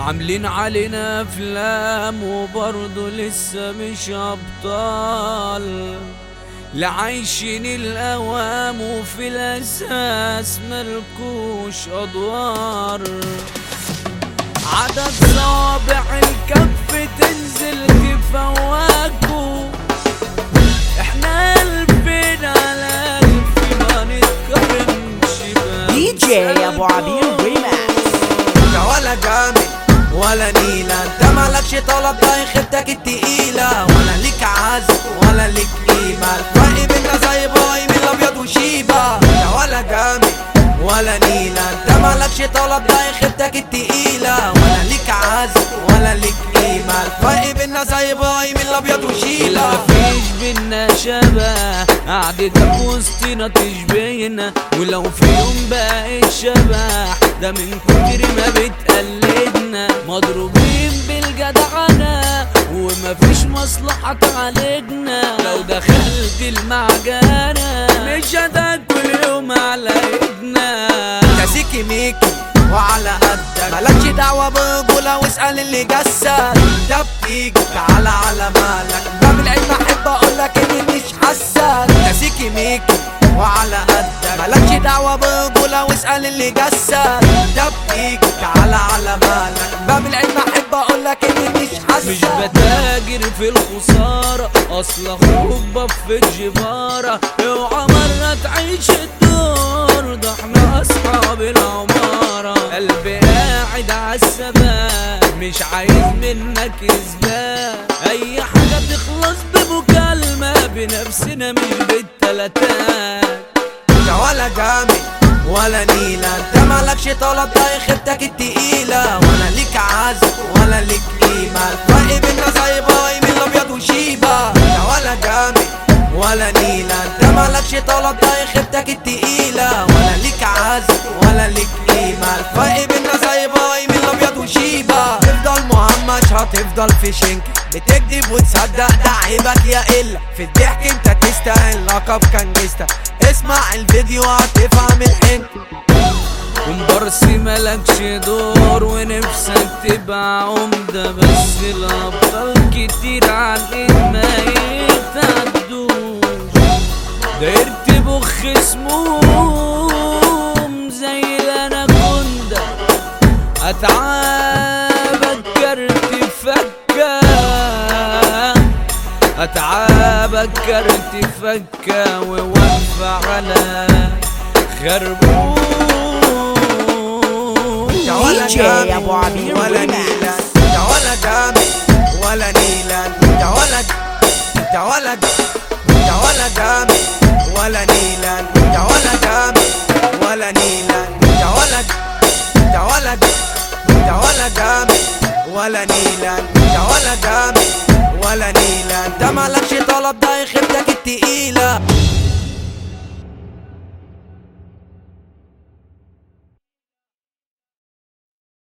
عاملين علينا افلام وبرضه لسه مش ابطال لعايشين الاوام وفي الاساس ملكوش ادوار عدد صوابع الكف تنزل تفوقوا احنا الفين على الف ما نتقارنش دي جي ابو عبير ريماكس انت ولا جامد ولا نيلة انت مالكش طلب ده خيبتك التقيلة ولا ليك عزم ولا ليك قيمة الفرق بينا زي ابراهيم الابيض وشيبة انت ولا جامد ولا نيلة انت مالكش طلب ده خيبتك التقيلة ولا ليك عزم ولا ليك قيمة الفرق بينا زي ابراهيم الابيض وشيبة مفيش بينا شبه قعدتك وسطنا تشبهنا ولو في يوم بقيت شبح ده من كتر ما بتقلدنا مضروبين بالجدعنة ومفيش مصلحة تعالجنا لو دخلت المعجنة مش هتاكل يوم على ايدنا انت سيكي ميكي وعلى قدك مالكش دعوة برجولة واسأل اللي جسد انت بتيجي تعالى على مالك باب العلم احب اقولك اني مش حاسك انت سيكي ميكي وعلى قدك مالكش دعوة برجولة واسأل اللي جسد انت بتيجي تعالى على مالك باب العلم احب اقولك اني مش حاسك مش بتاجر في الخسارة أصل أخوك بف الجبارة اوعى مرة تعيش الدور ده احنا أصحاب العمارة قلبي قاعد عالثبات مش عايز منك إثبات أي حاجة تخلص بمكالمة بنفسنا مش بالتلاتات انت ولا جامد ولا نيلة انت مالكش طلب ده خيبتك التقيلة ولا ليك عزم ولا ليك قيمة الفرق بينا زي ابراهيم الابيض وشيبة انت ولا جامد ولا نيلة انت مالكش طلب ده خيبتك التقيلة ولا ليك عزم ولا ليك قيمة الفرق بينا زي ابراهيم الابيض وشيبة تفضل مهمش هتفضل في شنك بتكذب وتصدق ده عيبك يا إلا في الضحك انت تستاهل لقب كان اسمع الفيديو هتفهم الحنك كومبارسي ملكش دور ونفسك تبقى عمدة بس الأبطال كتير عليك ما يتعدوش داير تبخ سموم زي الأناكوندا أتعابك كرت فكة أتعابك كرت فكة وواقفة على خربوش يا ولا DJ جامد أبو عبير ولا ريماكس. نيلة يا ولا جامد ولا نيلة يا ولا يا ولا يا ولا جامد ولا نيلة يا ولا جامد ولا نيلة يا ولا يا ولا يا ولا جامد ولا نيلة يا ولا جامد ولا نيلة انت مالكش طلب ده خيبتك التقيلة